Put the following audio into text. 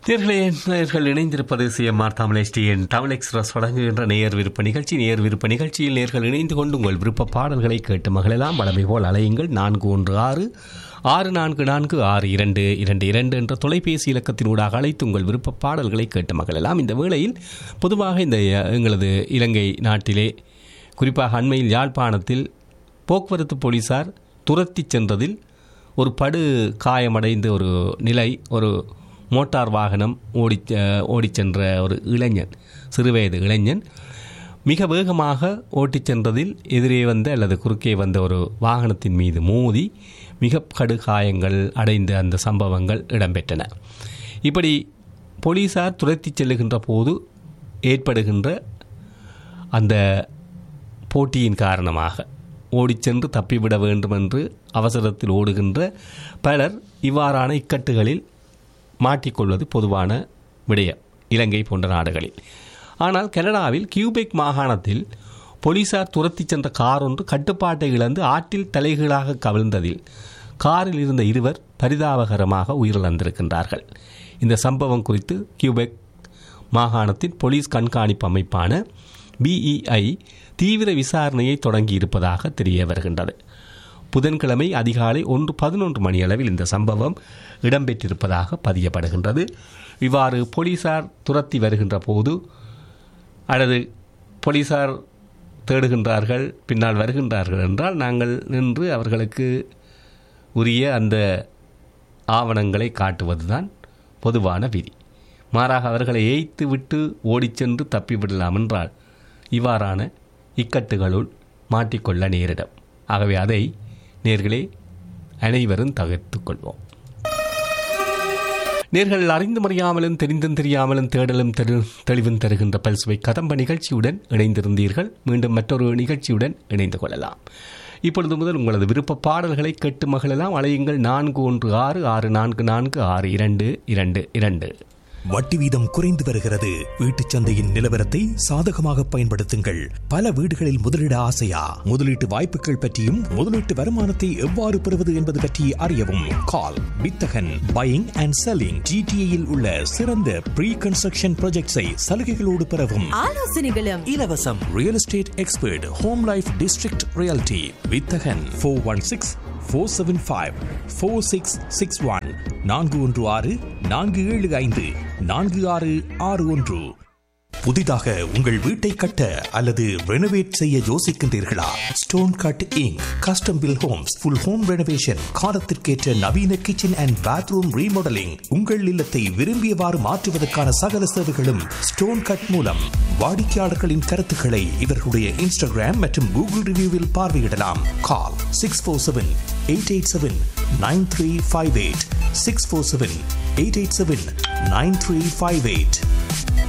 நேர்களே நேர்கள் இணைந்திருப்பது CMR Tamil STN Tamil express வழங்குகின்ற நேயர் விருப்ப நிகழ்ச்சி நேயர் விருப்ப நிகழ்ச்சியில் நேர்கள் இணைந்து கொண்டு உங்கள் விருப்ப பாடல்களை கேட்டு மகளெல்லாம் வளமை போல் அலையுங்கள் நான்கு ஒன்று ஆறு ஆறு நான்கு நான்கு ஆறு இரண்டு இரண்டு இரண்டு என்ற தொலைபேசி இலக்கத்தினூடாக அழைத்து உங்கள் விருப்ப பாடல்களை கேட்டு மகளெல்லாம் இந்த வேளையில் பொதுவாக இந்த அஹ், எங்களது இலங்கை நாட்டிலே குறிப்பாக அண்மையில் யாழ்ப்பாணத்தில் போக்குவரத்து போலீசார் துரத்திச் சென்றதில் ஒரு படு காயமடைந்த ஒரு நிலை ஒரு மோட்டார் வாகனம் ஓடி ஓடிச் சென்ற ஒரு இளைஞன் சிறுவயது இளைஞன் மிக வேகமாக ஓட்டிச் சென்றதில் எதிரே வந்த அல்லது குறுக்கே வந்த ஒரு வாகனத்தின் மீது மோதி மிக கடு காயங்கள் அடைந்த அந்த சம்பவங்கள் இடம்பெற்றன இப்படி போலீசார் துரத்திச் செல்லுகின்ற போது ஏற்படுகின்ற அந்த போட்டியின் காரணமாக ஓடிச் சென்று தப்பிவிட வேண்டும் என்று அவசரத்தில் ஓடுகின்ற பலர் இவ்வாறான இக்கட்டுகளில் மாட்டிக்கொள்வது பொதுவான விடயம் இலங்கை போன்ற நாடுகளில் ஆனால் கனடாவில் கியூபெக் மாகாணத்தில் போலீசார் துரத்திச் சென்ற கார் ஒன்று கட்டுப்பாட்டை இழந்து ஆற்றில் தலைகீழாக கவிழ்ந்ததில் காரில் இருந்த இருவர் பரிதாபகரமாக உயிரிழந்திருக்கின்றார்கள் இந்த சம்பவம் குறித்து கியூபெக் மாகாணத்தின் போலீஸ் கண்காணிப்பு அமைப்பான பிஇஐ தீவிர விசாரணையை தொடங்கியிருப்பதாக தெரிய வருகின்றது புதன்கிழமை அதிகாலை ஒன்று பதினொன்று மணியளவில் இந்த சம்பவம் இடம்பெற்றிருப்பதாக பதியப்படுகின்றது இவ்வாறு போலீசார் துரத்தி வருகின்ற போது அல்லது போலீசார் தேடுகின்றார்கள் பின்னால் வருகின்றார்கள் என்றால் நாங்கள் நின்று அவர்களுக்கு உரிய அந்த ஆவணங்களை காட்டுவதுதான் பொதுவான விதி மாறாக அவர்களை ஏய்த்து விட்டு ஓடிச் சென்று தப்பிவிடலாம் என்றால் இவ்வாறான இக்கட்டுகளுள் மாட்டிக்கொள்ள நேரிடும் ஆகவே அதை நேர்களே அனைவரும் தவிர்த்துக் கொள்வோம் நேர்கள் அறிந்து அறியாமலும் தெரிந்தும் தெரியாமலும் தேடலும் தெரு தெளிவும் தருகின்ற பல்சுவை கதம்ப நிகழ்ச்சியுடன் இணைந்திருந்தீர்கள் மீண்டும் மற்றொரு நிகழ்ச்சியுடன் இணைந்து கொள்ளலாம் இப்பொழுது முதல் உங்களது விருப்ப பாடல்களை கேட்டு மகளெல்லாம் அலையுங்கள் நான்கு ஒன்று ஆறு ஆறு நான்கு நான்கு ஆறு இரண்டு இரண்டு இரண்டு வட்டி வீதம் குறைந்து வருகிறது வீட்டுச் சந்தையின் நிலவரத்தை சாதகமாக பயன்படுத்துங்கள் பல வீடுகளில் முதலீட ஆசையா முதலீட்டு வாய்ப்புகள் பற்றியும் முதலீட்டு வருமானத்தை எவ்வாறு பெறுவது என்பது பற்றி அறியவும் கால் வித்தகன் பையிங் அண்ட் செல்லிங் ஜிடிஏயில் உள்ள சிறந்த ப்ரீ கன்ஸ்ட்ரக்ஷன் ப்ராஜெக்ட்ஸை சலுகைகளோடு பெறவும் ஆலோசனைகளும் இலவசம் real estate expert home life district reality Vithagan four one six four seven five four six six one நான்கு ஒன்று ஆறு நான்கு ஏழு ஐந்து நான்கு ஆறு ஆறு ஒன்று புதிதாக உங்கள் வீட்டை கட்ட அல்லது ரெனோவேட் செய்ய யோசிக்கின்றீர்களா stone cutting custom build homes full home renovation காலத்திற்கேற்ற நவீன கிச்சன் அண்ட் பாத்ரூம் ரீமாடலிங் உங்கள் இல்லத்தை விரும்பியவாறு மாற்றுவதற்கான சகல சேவைகளும் ஸ்டோன் கட் மூலம் வாடிக்கையாளர்களின் கருத்துக்களை இவர்களுடைய இன்ஸ்டாகிராம் மற்றும் கூகுள் ரிவ்யூவில் பார்வையிடலாம் call six four seven eight eight seven nine three five eight six four seven eight eight seven nine three five eight